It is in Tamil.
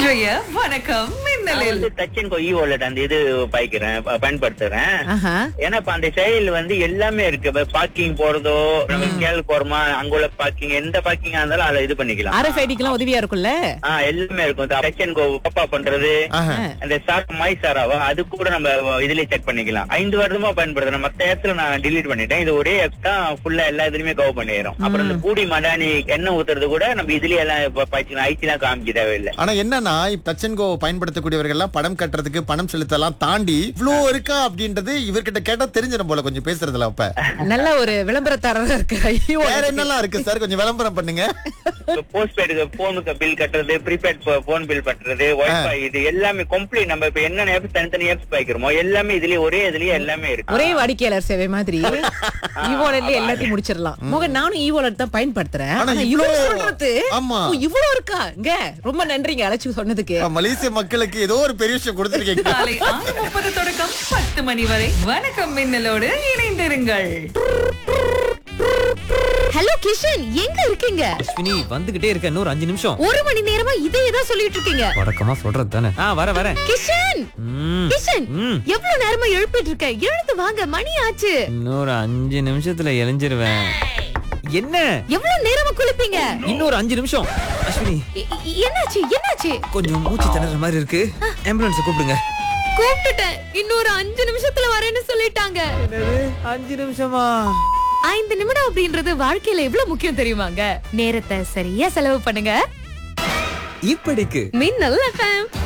இன்றைய வணக்கம் நான் மின்னலில் வந்து touch and go e wallet அந்த இது பாய்க்கிறேன் ப- பயன்படுத்துறேன் ஆஹா. ஏன்னா இப்ப அந்த செயல் வந்து எல்லாமே இருக்கு பார்க்கிங் போறதோ நம்ம கேள் போறோமா அங்குள்ள பார்க்கிங் எந்த பார்க்கிங்கா இருந்தாலும் அதை இது பண்ணிக்கலாம் RFID க்குலாம் உதவியா இருக்கும்ல ஆ எல்லாமே இருக்கும் டச் அண்ட் கோ பப்பா பண்றது ஆஹா. அந்த சார் மை சாராவா அது கூட நம்ம இதுலயே செக் பண்ணிக்கலாம் ஐந்து வருடமா பயன்படுத்துறேன் மத்த இடத்துல நான் delete பண்ணிட்டேன் இது ஒரே ஆப் தான் ஃபுல்லா எல்லா இதுலயுமே கவர் பண்ணிடுறோம் அப்புறம் இந்த பூடி மடானி எண்ணெய் ஊத்துறது கூட நம்ம இதுலயே எல்லாம் இப்ப பாய்ச்சிக்கலாம் ஐடி எல்லாம் காமிக்க தேவையில்லை ஆனா என்னன்னா டச் அண்ட் கோ பயன்படுத்தக்கூடியவர்கள் எல்லாம் பணம் கட்டுறதுக்கு பணம் செலுத்தலாம் தாண்டி இவ்ளோ இருக்கா அப்படின்றது இவர்கிட்ட கேட்டா தெரிஞ்சிடும் போல கொஞ்சம் பேசுறதுல அப்ப நல்ல ஒரு விளம்பரத்தாரரா இருக்கு ஐயோ வேற என்னெல்லாம் இருக்கு சார் கொஞ்சம் விளம்பரம் பண்ணுங்க போஸ்ட் பெய்டுக்கு போனுக்கு பில் கட்டுறது ப்ரீபெய்ட் போன் பில் கட்டுறது வைஃபை இது எல்லாமே கம்ப்ளீட் நம்ம இப்ப என்னென்ன ஆப்ஸ் தனித்தனி ஆப்ஸ் பாய்க்கிறோமோ எல்லாமே இதுலயே ஒரே இதுலயே எல்லாமே இருக்கு ஒரே வாடிக்கையாளர் சேவை மாதிரி ஈவோலட்ல எல்லாத்தையும் முடிச்சிடலாம் மோகன் நானும் ஈவோலட் தான் பயன்படுத்துறேன் ஆனா ஆனா இவ்ளோ- இவ்வளவு சொல்றது ஆமா. ஓ, இவ்வளவு இருக்கா இங்க ரொம்ப நன்றிங்க அழைச்சு சொன்னதுக்கு மலேசிய மக்களுக்கு ஏதோ ஒரு பெரிய விஷயம் கொடுத்துருக்கீங்க காலை ஆறு முப்பது தொடக்கம் பத்து மணி வரை வணக்கம் மின்னலோடு இணைந்திருங்கள் ஹலோ கிஷன் எங்க இருக்கீங்க அஸ்வினி வந்துகிட்டே இருக்க இன்னொரு அஞ்சு நிமிஷம் ஒரு மணி நேரமா இதையே தான் சொல்லிட்டு இருக்கீங்க வழக்கமா சொல்றது தானே ஆ வர வரேன் கிஷன் ம், கிஷன் ம். எவ்வளவு நேரமா எழுப்பிட்டு இருக்க எழுந்து வாங்க மணி ஆச்சு இன்னொரு அஞ்சு நிமிஷத்துல எழிஞ்சிருவேன் என்ன எவ்வளவு நேரமா குளிப்பீங்க இன்னொரு அஞ்சு நிமிஷம் அஸ்வினி எ- எ- என்னாச்சு என்னாச்சு கொஞ்சம் மூச்சு திணற மாதிரி இருக்கு ஆம்புலன்ஸ் கூப்பிடுங்க கூப்பிட்டுட்டேன் இன்னொரு அஞ்சு நிமிஷத்துல வரேன்னு சொல்லிட்டாங்க அஞ்சு நிமிஷமா ஐந்து நிமிடம் அப்படின்றது வாழ்க்கையில எவ்வளவு முக்கியம் தெரியுமாங்க நேரத்தை சரியா செலவு பண்ணுங்க இப்படிக்கு மின்னல் எஃப்எம்